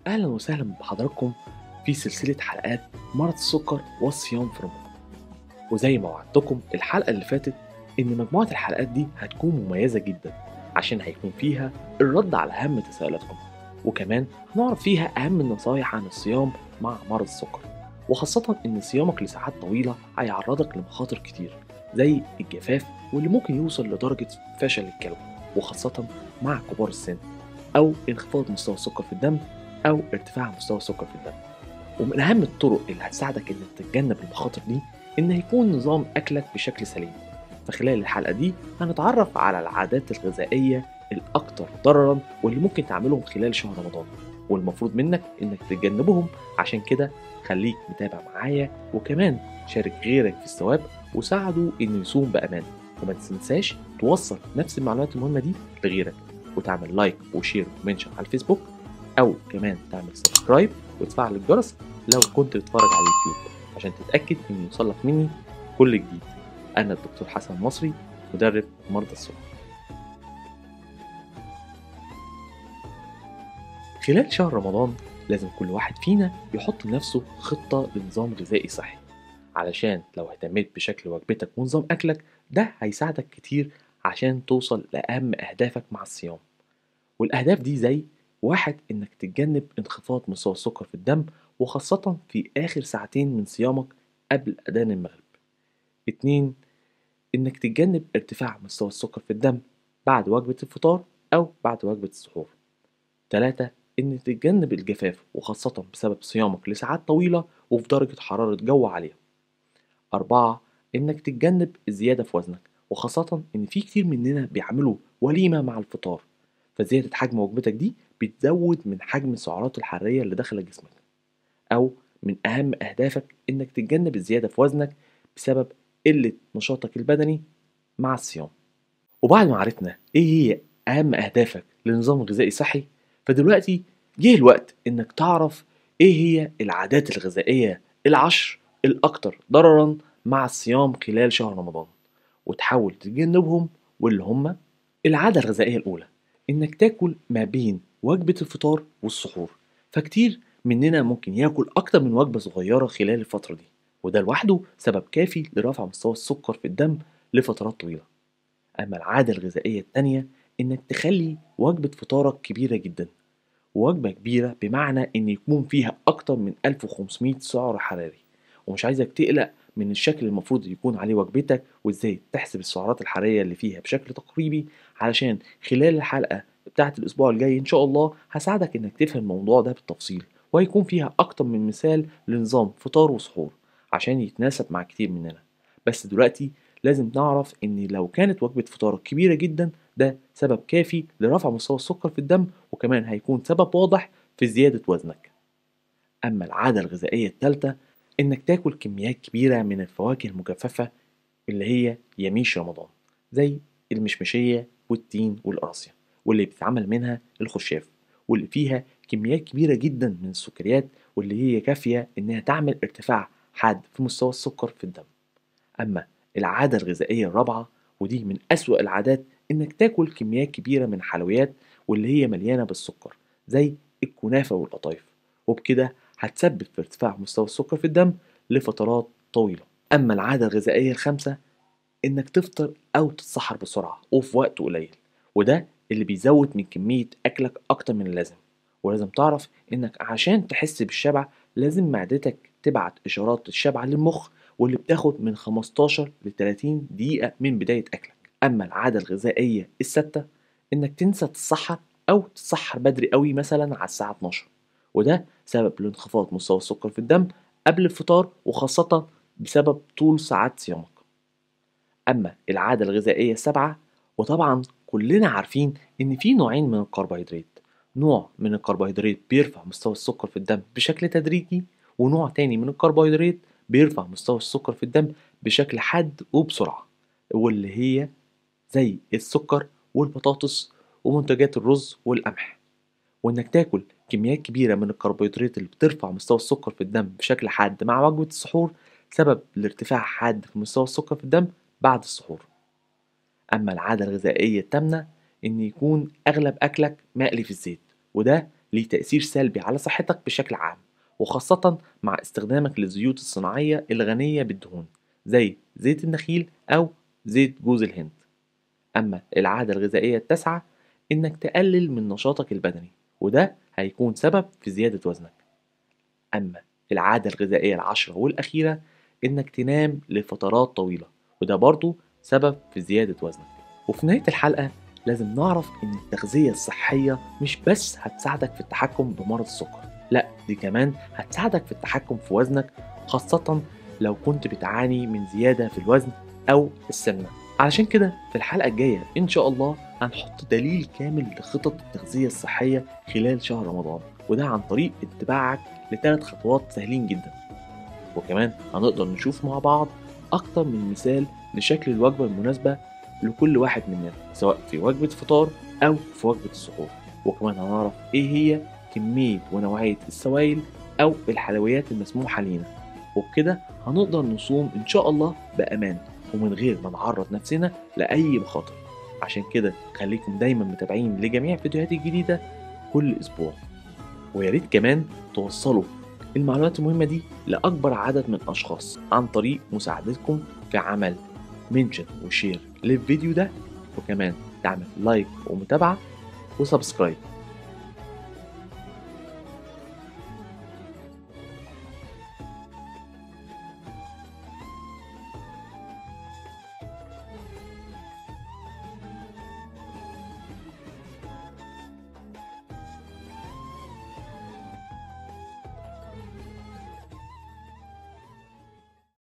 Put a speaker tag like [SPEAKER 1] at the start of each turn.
[SPEAKER 1] أهلا وسهلا بحضراتكم في سلسلة حلقات مرض السكر والصيام في رمضان وزي ما وعدتكم الحلقة اللي فاتت إن مجموعة الحلقات دي هتكون مميزة جدا عشان هيكون فيها الرد على أهم تساؤلاتكم وكمان هنعرف فيها أهم النصايح عن الصيام مع مرض السكر وخاصة إن صيامك لساعات طويلة هيعرضك لمخاطر كتير زي الجفاف واللي ممكن يوصل لدرجة فشل الكلوي وخاصة مع كبار السن أو انخفاض مستوى السكر في الدم أو ارتفاع مستوى السكر في الدم ومن أهم الطرق اللي هتساعدك إنك تتجنب المخاطر دي إن يكون نظام أكلك بشكل سليم فخلال الحلقة دي هنتعرف على العادات الغذائية الأكثر ضررا واللي ممكن تعملهم خلال شهر رمضان والمفروض منك إنك تتجنبهم عشان كده خليك متابع معايا وكمان شارك غيرك في الثواب وساعده إنه يصوم بأمان وما تنساش توصل نفس المعلومات المهمة دي لغيرك وتعمل لايك وشير ومنشن على الفيسبوك او كمان تعمل سبسكرايب وتفعل الجرس لو كنت بتتفرج على اليوتيوب عشان تتاكد ان يوصلك مني كل جديد انا الدكتور حسن مصري مدرب مرضى السكر خلال شهر رمضان لازم كل واحد فينا يحط لنفسه خطة لنظام غذائي صحي علشان لو اهتميت بشكل وجبتك ونظام أكلك ده هيساعدك كتير عشان توصل لأهم أهدافك مع الصيام والأهداف دي زي واحد إنك تتجنب انخفاض مستوى السكر في الدم وخاصة في آخر ساعتين من صيامك قبل أذان المغرب اتنين إنك تتجنب ارتفاع مستوى السكر في الدم بعد وجبة الفطار أو بعد وجبة السحور تلاتة إن تتجنب الجفاف وخاصة بسبب صيامك لساعات طويلة وفي درجة حرارة جو عالية أربعة إنك تتجنب الزيادة في وزنك وخاصة إن في كتير مننا بيعملوا وليمة مع الفطار فزيادة حجم وجبتك دي بتزود من حجم السعرات الحرارية اللي داخلة جسمك أو من أهم أهدافك إنك تتجنب الزيادة في وزنك بسبب قلة نشاطك البدني مع الصيام وبعد ما عرفنا إيه هي أهم أهدافك لنظام غذائي صحي فدلوقتي جه الوقت إنك تعرف إيه هي العادات الغذائية العشر الأكثر ضررا مع الصيام خلال شهر رمضان وتحاول تتجنبهم واللي هم العادة الغذائية الأولى إنك تاكل ما بين وجبة الفطار والسحور فكتير مننا ممكن ياكل أكتر من وجبة صغيرة خلال الفترة دي وده لوحده سبب كافي لرفع مستوى السكر في الدم لفترات طويلة أما العادة الغذائية التانية إنك تخلي وجبة فطارك كبيرة جدا وجبة كبيرة بمعنى إن يكون فيها أكتر من 1500 سعر حراري ومش عايزك تقلق من الشكل المفروض يكون عليه وجبتك وازاي تحسب السعرات الحرارية اللي فيها بشكل تقريبي علشان خلال الحلقة بتاعت الأسبوع الجاي إن شاء الله هساعدك إنك تفهم الموضوع ده بالتفصيل وهيكون فيها أكتر من مثال لنظام فطار وسحور عشان يتناسب مع كتير مننا بس دلوقتي لازم نعرف إن لو كانت وجبة فطارك كبيرة جدا ده سبب كافي لرفع مستوى السكر في الدم وكمان هيكون سبب واضح في زيادة وزنك أما العادة الغذائية الثالثة إنك تاكل كميات كبيرة من الفواكه المجففة اللي هي يميش رمضان زي المشمشية والتين والقراصية واللي بيتعمل منها الخشاف واللي فيها كميات كبيرة جدا من السكريات واللي هي كافية إنها تعمل ارتفاع حاد في مستوى السكر في الدم أما العادة الغذائية الرابعة ودي من أسوأ العادات إنك تاكل كميات كبيرة من الحلويات واللي هي مليانة بالسكر زي الكنافة والقطايف وبكده هتسبب في ارتفاع مستوى السكر في الدم لفترات طويلة أما العادة الغذائية الخامسة إنك تفطر أو تتسحر بسرعة وفي وقت قليل وده اللي بيزود من كمية أكلك أكتر من اللازم ولازم تعرف إنك عشان تحس بالشبع لازم معدتك تبعت إشارات الشبع للمخ واللي بتاخد من 15 ل 30 دقيقة من بداية أكلك أما العادة الغذائية الستة إنك تنسى تتسحر أو تتسحر بدري قوي مثلا على الساعة 12 وده سبب لانخفاض مستوى السكر في الدم قبل الفطار وخاصة بسبب طول ساعات صيامك أما العادة الغذائية السابعة وطبعا كلنا عارفين إن في نوعين من الكربوهيدرات نوع من الكربوهيدرات بيرفع مستوى السكر في الدم بشكل تدريجي ونوع تاني من الكربوهيدرات بيرفع مستوى السكر في الدم بشكل حاد وبسرعة واللي هي زي السكر والبطاطس ومنتجات الرز والقمح وإنك تاكل كميات كبيرة من الكربوهيدرات اللي بترفع مستوى السكر في الدم بشكل حاد مع وجبة السحور سبب لارتفاع حاد في مستوى السكر في الدم بعد السحور أما العادة الغذائية التامنة إن يكون أغلب أكلك مقلي في الزيت وده ليه تأثير سلبي على صحتك بشكل عام وخاصة مع استخدامك للزيوت الصناعية الغنية بالدهون زي زيت النخيل أو زيت جوز الهند أما العادة الغذائية التاسعة إنك تقلل من نشاطك البدني وده هيكون سبب في زيادة وزنك أما العادة الغذائية العشرة والأخيرة إنك تنام لفترات طويلة وده برضو سبب في زيادة وزنك وفي نهاية الحلقة لازم نعرف إن التغذية الصحية مش بس هتساعدك في التحكم بمرض السكر لا دي كمان هتساعدك في التحكم في وزنك خاصة لو كنت بتعاني من زيادة في الوزن أو السمنة علشان كده في الحلقة الجاية إن شاء الله هنحط دليل كامل لخطط التغذية الصحية خلال شهر رمضان وده عن طريق اتباعك لثلاث خطوات سهلين جدا وكمان هنقدر نشوف مع بعض أكتر من مثال لشكل الوجبة المناسبة لكل واحد مننا سواء في وجبة فطار أو في وجبة السحور وكمان هنعرف إيه هي كمية ونوعية السوائل أو الحلويات المسموحة لينا وبكده هنقدر نصوم إن شاء الله بأمان ومن غير ما نعرض نفسنا لأي مخاطر عشان كده خليكم دايما متابعين لجميع فيديوهاتي الجديدة كل أسبوع ويا ريت كمان توصلوا المعلومات المهمة دي لأكبر عدد من الأشخاص عن طريق مساعدتكم في عمل منشن وشير للفيديو ده وكمان تعمل لايك ومتابعة وسبسكرايب